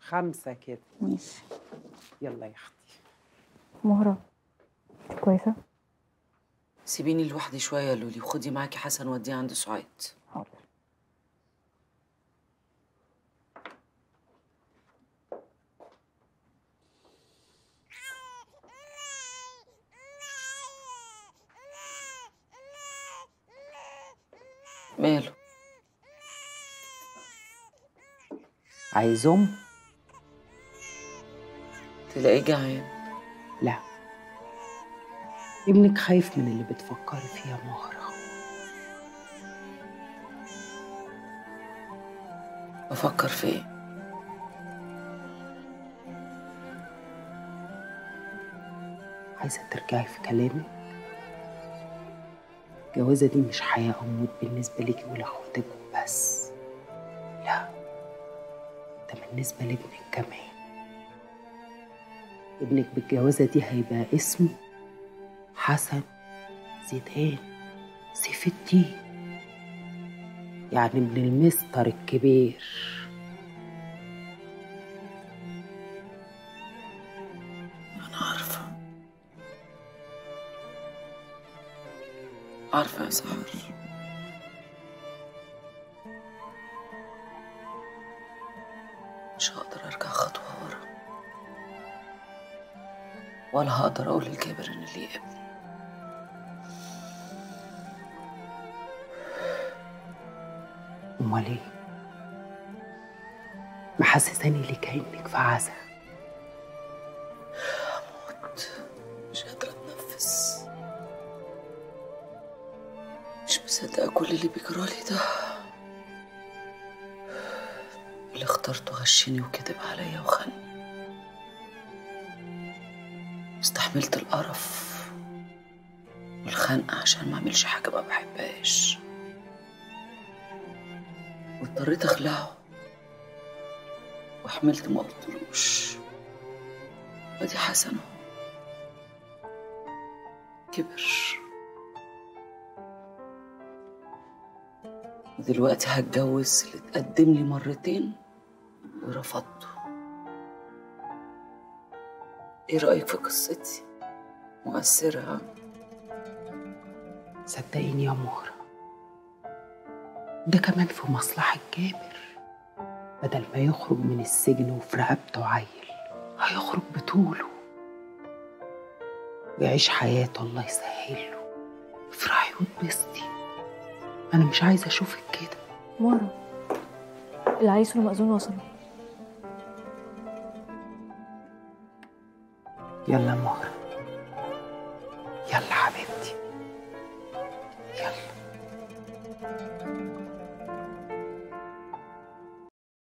خمسة كده ماشي يلا يا اختي مهرة انت كويسة؟ سيبيني لوحدي شويه يا لولي وخدي معاكي حسن وديه عند سعاد حاضر ماله عايزهم تلاقيه جعان لا ابنك خايف من اللي بتفكري فيه يا مهرة بفكر في ايه عايزة ترجعي في كلامك الجوازة دي مش حياة أو موت بالنسبة ليكي ولأخواتك وبس لا ده بالنسبة لابنك كمان ابنك بالجوازة دي هيبقى اسمه حسن زيدان سيف الدين يعني ابن المستر الكبير انا عارفه عارفه يا سحر مش هقدر ارجع خطوه ورا ولا هقدر اقول للكبر ان ليه ابني امال ايه محسساني ليه كانك في عزا هموت مش قادره اتنفس مش مصدقه كل اللي بيجرالي ده اللي اخترته غشني وكذب عليا وخاني استحملت القرف والخنقة عشان ما اعملش حاجة ما بحبهاش واضطريت اخلعه وحملت ما قلتلوش ادي حسن اهو كبر ودلوقتي هتجوز اللي اتقدم لي مرتين ورفضته ايه رأيك في قصتي؟ مؤثرة ها؟ صدقيني يا مهرة ده كمان في مصلحة جابر بدل ما يخرج من السجن وفي رقبته عيل هيخرج بطوله ويعيش حياته الله يسهل له افرحي واتبسطي انا مش عايزه اشوفك كده مهرة العريس والمأذون وصلوا يلا يا مهرة يلا حبيبتي يلا